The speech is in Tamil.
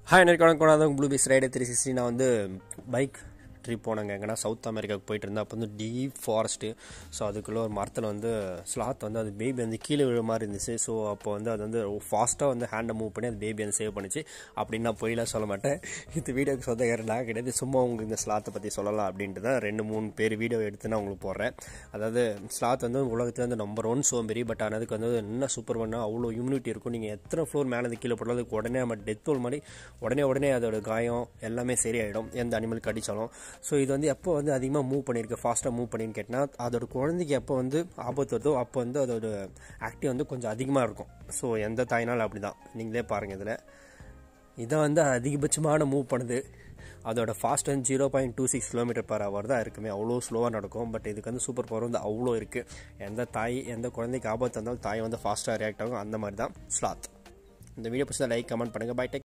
ஹாய் எனக்கு வணக்கம் நான் blue piece rider three sixty நான் வந்து பைக் ட்ரிப் போனேங்க எங்கன்னா சவுத் அமெரிக்காவுக்கு போயிட்டு இருந்தேன் அப்போ வந்து டீப் ஃபாரஸ்ட்டு ஸோ அதுக்குள்ளே ஒரு மரத்தில் வந்து ஸ்லாத் வந்து அது பேபி வந்து கீழே விழ மாதிரி இருந்துச்சு ஸோ அப்போ வந்து அது வந்து ஃபாஸ்ட்டாக வந்து ஹேண்டை மூவ் பண்ணி அது பேபி வந்து சேவ் பண்ணிச்சு அப்படின்னு நான் பொய்லாம் சொல்ல மாட்டேன் இந்த வீடியோக்கு சொந்த யாரும் நான் கிடையாது சும்மா உங்களுக்கு இந்த ஸ்லாத்தை பற்றி சொல்லலாம் அப்படின்ட்டு தான் ரெண்டு மூணு பேர் வீடியோ எடுத்து நான் உங்களுக்கு போடுறேன் அதாவது ஸ்லாத் வந்து உலகத்தில் வந்து நம்பர் ஒன் சோம்பேறி பட் ஆனதுக்கு வந்து என்ன சூப்பர் பண்ணால் அவ்வளோ இம்யூனிட்டி இருக்கும் நீங்கள் எத்தனை ஃப்ளோர் மேலே இருந்து கீழே போட்டாலும் அதுக்கு உடனே நம்ம டெத் ரோல் மாதிரி உடனே உடனே அதோட காயம் எல்லாமே சரியாயிடும் எந்த அனிமல் கடிச்சாலும் ஸோ இது வந்து எப்போ வந்து அதிகமாக மூவ் பண்ணியிருக்கு ஃபாஸ்ட்டாக மூவ் பண்ணின்னு கேட்டால் அதோட குழந்தைக்கு எப்போ வந்து ஆபத்து வருதோ அப்போ வந்து அதோட ஆக்டிவ் வந்து கொஞ்சம் அதிகமாக இருக்கும் ஸோ எந்த தாய்னாலும் அப்படி தான் நீங்களே பாருங்கள் இதில் இதை வந்து அதிகபட்சமான மூவ் பண்ணுது அதோட ஃபாஸ்ட் வந்து zero point two six kilometre per hour தான் இருக்குமே அவ்வளோ ஸ்லோவாக நடக்கும் பட் இதுக்கு வந்து சூப்பர் பவர் வந்து அவ்வளோ இருக்குது எந்த தாய் எந்த குழந்தைக்கு ஆபத்து இருந்தாலும் தாய் வந்து ஃபாஸ்ட்டாக ரியாக்ட் ஆகும் அந்த மாதிரி தான் ஸ்லாத் இந்த வீடியோ பிடிச்சா லைக் கமெண்ட் பண்ணுங்கள் பை டெக்